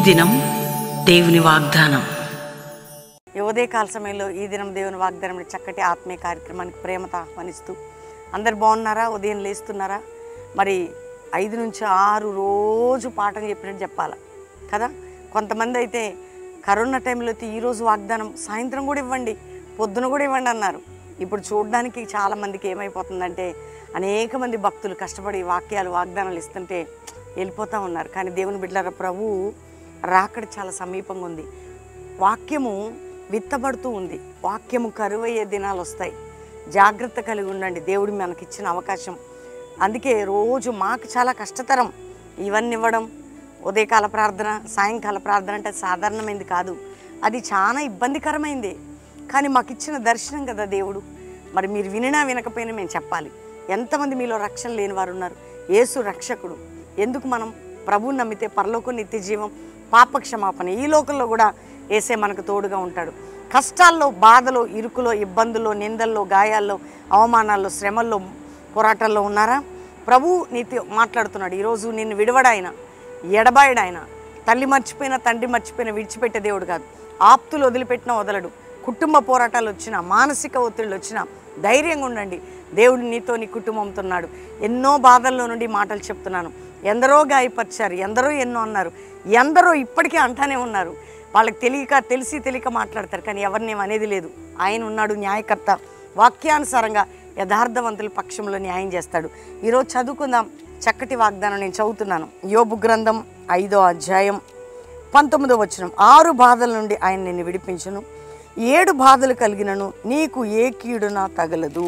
దినం దేవుని వాగ్దానం ఈ ఉదయకాల సమయంలో ఈ దినం దేవుని వాగ్దానం అనే చక్కటి ఆత్మీయ కార్యక్రమానికి ప్రేమతో ఆహ్వానిస్తూ అందరు బాగున్నారా ఉదయం లేస్తున్నారా మరి ఐదు నుంచి ఆరు రోజు పాఠం చెప్పినట్టు చెప్పాలా కదా కొంతమంది అయితే కరోనా టైంలో అయితే ఈరోజు వాగ్దానం సాయంత్రం కూడా ఇవ్వండి పొద్దున కూడా ఇవ్వండి అన్నారు ఇప్పుడు చూడడానికి చాలామందికి ఏమైపోతుందంటే అనేక మంది భక్తులు కష్టపడి వాక్యాలు వాగ్దానాలు ఇస్తుంటే వెళ్ళిపోతూ ఉన్నారు కానీ దేవుని బిడ్డల ప్రభు రాకడ చాలా సమీపంగా ఉంది వాక్యము విత్తబడుతూ ఉంది వాక్యము కరువయ్యే దినాలు వస్తాయి జాగ్రత్త కలిగి ఉండండి దేవుడు మనకిచ్చిన అవకాశం అందుకే రోజు మాకు చాలా కష్టతరం ఇవన్నీ ఇవ్వడం ఉదయకాల ప్రార్థన సాయంకాల ప్రార్థన అంటే సాధారణమైంది కాదు అది చాలా ఇబ్బందికరమైంది కానీ మాకు ఇచ్చిన దర్శనం కదా దేవుడు మరి మీరు వినినా వినకపోయినా మేము చెప్పాలి ఎంతమంది మీలో రక్షణ లేని వారు ఉన్నారు యేసు రక్షకుడు ఎందుకు మనం ప్రభువుని నమ్మితే పరలోకం నిత్య జీవం పాప క్షమాపణ ఈ లోకంలో కూడా ఏసే మనకు తోడుగా ఉంటాడు కష్టాల్లో బాధలో ఇరుకులో ఇబ్బందుల్లో నిందల్లో గాయాల్లో అవమానాల్లో శ్రమల్లో పోరాటాల్లో ఉన్నారా ప్రభు నీతి మాట్లాడుతున్నాడు ఈరోజు నిన్ను విడవడాయన ఎడబాయడాయన తల్లి మర్చిపోయిన తండ్రి మర్చిపోయిన విడిచిపెట్టే దేవుడు కాదు ఆప్తులు వదిలిపెట్టిన వదలడు కుటుంబ పోరాటాలు వచ్చినా మానసిక ఒత్తిళ్ళు వచ్చినా ధైర్యంగా ఉండండి దేవుడు నీతో నీ కుటుంబంతో ఉన్నాడు ఎన్నో బాధల్లో నుండి మాటలు చెప్తున్నాను ఎందరో గాయపరిచారు ఎందరో ఎన్నో అన్నారు ఎందరో ఇప్పటికీ అంటానే ఉన్నారు వాళ్ళకి తెలియక తెలిసి తెలియక మాట్లాడతారు కానీ ఎవరిని ఏం అనేది లేదు ఆయన ఉన్నాడు న్యాయకర్త వాక్యానుసారంగా యథార్థవంతుల పక్షంలో న్యాయం చేస్తాడు ఈరోజు చదువుకుందాం చక్కటి వాగ్దానం నేను చదువుతున్నాను యోబు గ్రంథం ఐదో అధ్యాయం పంతొమ్మిదో వచనం ఆరు బాధల నుండి ఆయన నిన్ను విడిపించును ఏడు బాధలు కలిగినను నీకు ఏ కీడునా తగలదు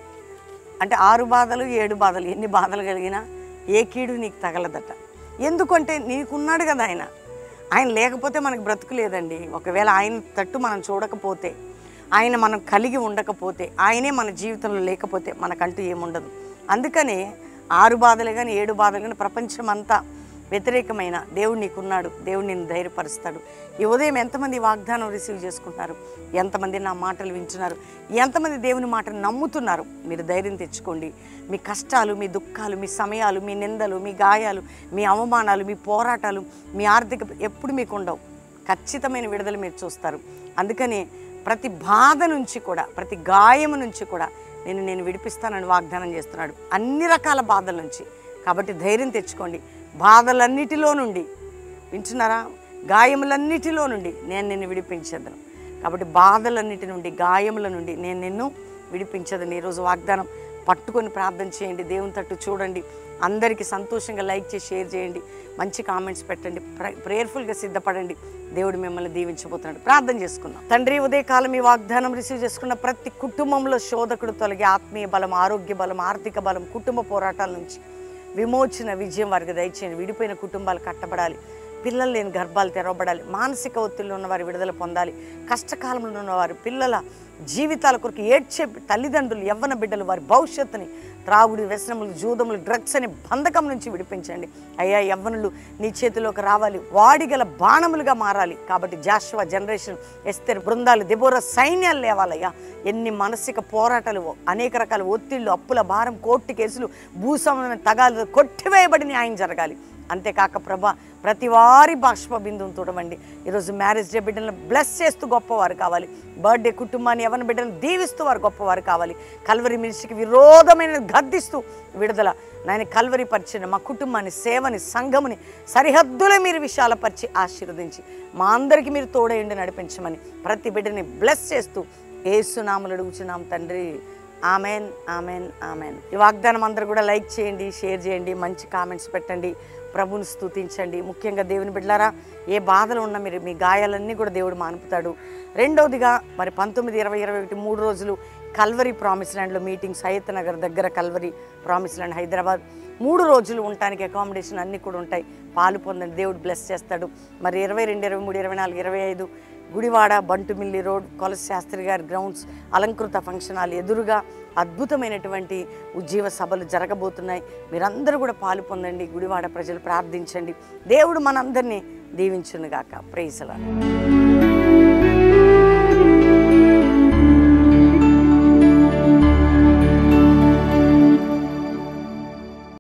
అంటే ఆరు బాధలు ఏడు బాధలు ఎన్ని బాధలు కలిగినా ఏ కీడు నీకు తగలదట ఎందుకంటే నీకున్నాడు కదా ఆయన ఆయన లేకపోతే మనకు బ్రతుకు లేదండి ఒకవేళ ఆయన తట్టు మనం చూడకపోతే ఆయన మనం కలిగి ఉండకపోతే ఆయనే మన జీవితంలో లేకపోతే మనకంటూ ఏముండదు అందుకనే ఆరు బాధలు కానీ ఏడు బాధలు కానీ ప్రపంచం అంతా వ్యతిరేకమైన దేవుడు నీకున్నాడు దేవుడు నిన్ను ధైర్యపరుస్తాడు ఈ ఉదయం ఎంతమంది వాగ్దానం రిసీవ్ చేసుకుంటున్నారు ఎంతమంది నా మాటలు వింటున్నారు ఎంతమంది దేవుని మాటను నమ్ముతున్నారు మీరు ధైర్యం తెచ్చుకోండి మీ కష్టాలు మీ దుఃఖాలు మీ సమయాలు మీ నిందలు మీ గాయాలు మీ అవమానాలు మీ పోరాటాలు మీ ఆర్థిక ఎప్పుడు మీకు ఉండవు ఖచ్చితమైన విడుదల మీరు చూస్తారు అందుకని ప్రతి బాధ నుంచి కూడా ప్రతి గాయము నుంచి కూడా నేను నేను విడిపిస్తానని వాగ్దానం చేస్తున్నాడు అన్ని రకాల బాధల నుంచి కాబట్టి ధైర్యం తెచ్చుకోండి బాధలన్నిటిలో నుండి వింటున్నారా గాయములన్నిటిలో నుండి నేను నిన్ను విడిపించదను కాబట్టి బాధలన్నిటి నుండి గాయముల నుండి నేను నిన్ను విడిపించదని ఈరోజు వాగ్దానం పట్టుకొని ప్రార్థన చేయండి దేవుని తట్టు చూడండి అందరికీ సంతోషంగా లైక్ చేసి షేర్ చేయండి మంచి కామెంట్స్ పెట్టండి ప్రేయర్ఫుల్గా సిద్ధపడండి దేవుడు మిమ్మల్ని దీవించబోతున్నాడు ప్రార్థన చేసుకుందాం తండ్రి ఉదయకాలం ఈ వాగ్దానం రిసీవ్ చేసుకున్న ప్రతి కుటుంబంలో శోధకుడు తొలగి ఆత్మీయ బలం ఆరోగ్య బలం ఆర్థిక బలం కుటుంబ పోరాటాల నుంచి విమోచన విజయం వారికి దయచేయండి విడిపోయిన కుటుంబాలు కట్టబడాలి పిల్లలు లేని గర్భాలు తెరవబడాలి మానసిక ఒత్తిడిలో ఉన్నవారు విడుదల పొందాలి కష్టకాలంలో ఉన్నవారు పిల్లల జీవితాల కొరకు ఏడ్చే తల్లిదండ్రులు యవ్వన బిడ్డలు వారి భవిష్యత్తుని త్రాగుడు వ్యసనములు జూదములు డ్రగ్స్ అనే బంధకం నుంచి విడిపించండి అయ్యా యవ్వనులు నీ చేతిలోకి రావాలి వాడిగల బాణములుగా మారాలి కాబట్టి జాషువా జనరేషన్ ఎస్తేర్ బృందాలు దెబోర సైన్యాలు లేవాలయ్యా ఎన్ని మానసిక పోరాటాలు అనేక రకాల ఒత్తిళ్లు అప్పుల భారం కోర్టు కేసులు భూస్వామ్యమైన తగాలు కొట్టివేయబడి న్యాయం జరగాలి అంతేకాక ప్రభా ప్రతి వారి బాష్ప బిందువును చూడవండి ఈరోజు మ్యారేజ్ డే బిడ్డలను బ్లెస్ చేస్తూ గొప్పవారు కావాలి బర్త్డే కుటుంబాన్ని ఎవరి బిడ్డలను దీవిస్తూ వారు గొప్పవారు కావాలి కల్వరి మినిస్ట్రీకి విరోధమైన గద్దిస్తూ విడుదల నాయన కల్వరి పరిచిన మా కుటుంబాన్ని సేవని సంఘముని సరిహద్దులే మీరు విశాలపరిచి ఆశీర్వదించి మా అందరికీ మీరు తోడేయండి నడిపించమని ప్రతి బిడ్డని బ్లెస్ చేస్తూ ఏసునాములు అడుగుచున్నాం తండ్రి ఆమెన్ ఆమెన్ ఆమెన్ ఈ వాగ్దానం అందరూ కూడా లైక్ చేయండి షేర్ చేయండి మంచి కామెంట్స్ పెట్టండి ప్రభుని స్తుతించండి ముఖ్యంగా దేవుని బిడ్డలారా ఏ బాధలు ఉన్నా మీరు మీ గాయాలన్నీ కూడా దేవుడు మానుపుతాడు రెండవదిగా మరి పంతొమ్మిది ఇరవై ఇరవై ఒకటి మూడు రోజులు కల్వరి ప్రామిస్ ల్యాండ్లో మీటింగ్స్ హయత్ నగర్ దగ్గర కల్వరి ప్రామిస్ ల్యాండ్ హైదరాబాద్ మూడు రోజులు ఉండటానికి అకామిడేషన్ అన్నీ కూడా ఉంటాయి పాలు పొందండి దేవుడు బ్లెస్ చేస్తాడు మరి ఇరవై రెండు ఇరవై మూడు ఇరవై నాలుగు ఇరవై ఐదు గుడివాడ బంటుమిల్లి రోడ్ కొలస్ శాస్త్రి గారి గ్రౌండ్స్ అలంకృత ఫంక్షన్ హాల్ ఎదురుగా అద్భుతమైనటువంటి ఉజ్జీవ సభలు జరగబోతున్నాయి మీరందరూ కూడా పాలు పొందండి గుడివాడ ప్రజలు ప్రార్థించండి దేవుడు మనందరినీ దీవించునుగాక ప్రేసలా